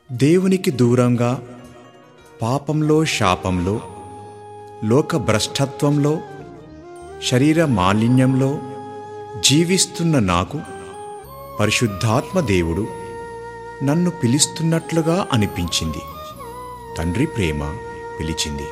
దేవునికి దూరంగా పాపంలో శాపంలో లోక భ్రష్టత్వంలో శరీర మాలిన్యంలో జీవిస్తున్న నాకు పరిశుద్ధాత్మ దేవుడు నన్ను పిలుస్తున్నట్లుగా అనిపించింది తండ్రి ప్రేమ పిలిచింది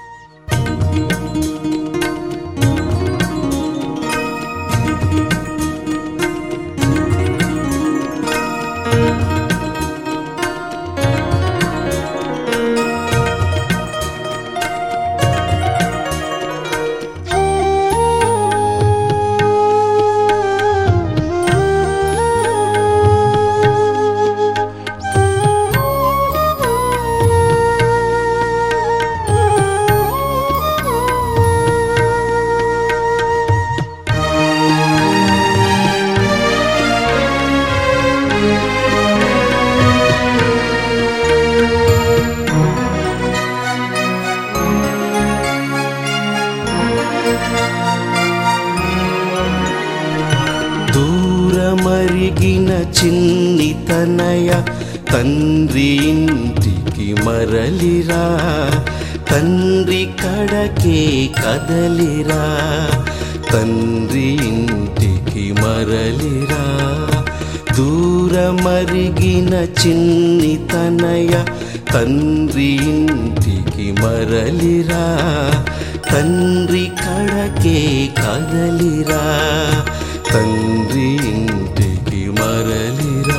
దూరమరిగిన చిన్ని తనయ తండ్రి ఇంటికి మరలిరా తండ్రి కడకే కదలిరా తండ్రి ఇంటికి మరలిరా దూరమరిగిన చిన్ని తనయ తండ్రి ఇంటికి మరలిరా తండ్రి కడకే కదలిరా తండ్రి ఇంటికి మరలిరా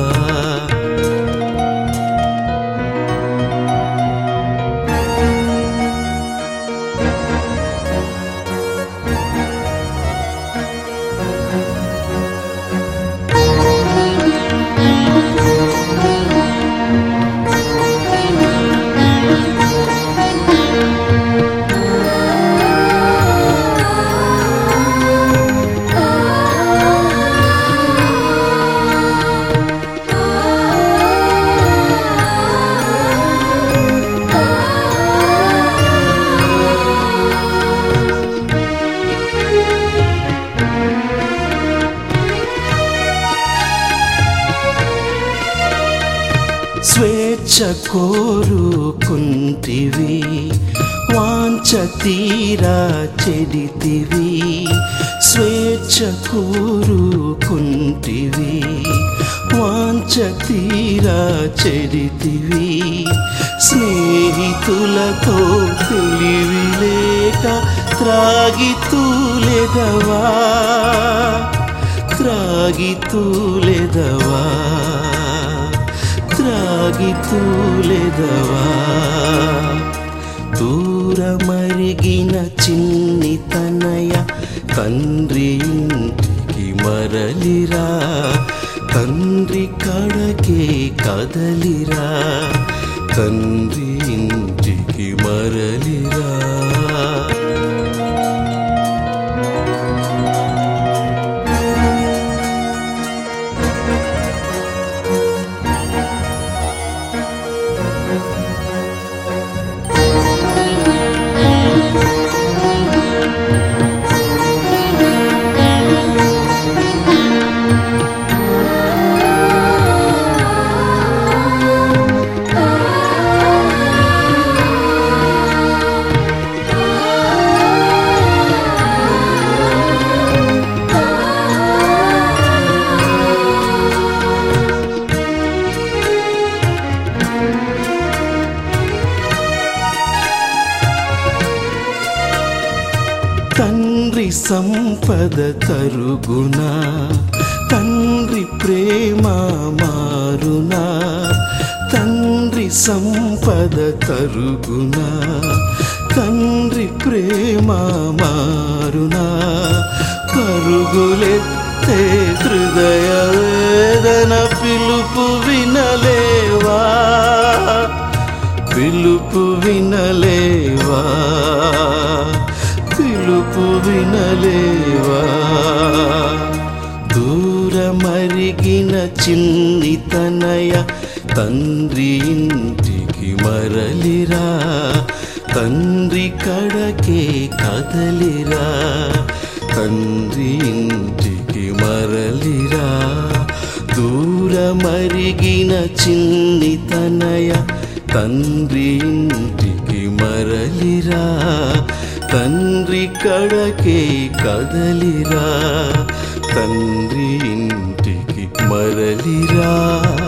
స్వేచ్ఛ కోరుకుంటివి వాంఛ తీరా చెడితివి స్వేచ్ఛ కోరుకుంటివి వాంఛ తీరా చెడితివి స్నేహితులతో తెలివి లేక త్రాగి తూలెదవా త్రాగి తూలెదవా త్రాగి తూలెదవా దూరమరిగిన చిన్ని తనయ తండ్రి ఇంటికి మరలిరా తండ్రి కడకే కదలిరా తండ్రి ఇంటికి మరలిరా తండ్రి సంపద తరుగునా తండ్రి ప్రేమ మారునా తండ్రి సంపద తరుగునా తండ్రి ప్రేమ మారునా పరుగులెత్తే హృదయ వేదన పిలుపు వినలేవా పిలుపు వినలేవా పిలుపు వినలేవా దూరమరిగిన చిన్ని తనయ తండ్రి ఇంటికి మరలిరా తండ్రి కడకే కదలిరా తండ్రి ఇంటికి మరలిరా దూర దూరమరిగిన చిన్ని తనయ తండ్రి ఇంటికి మరలిరా తండ్రి కడకే కదలిరా తండ్రి ఇంటికి మరలిరా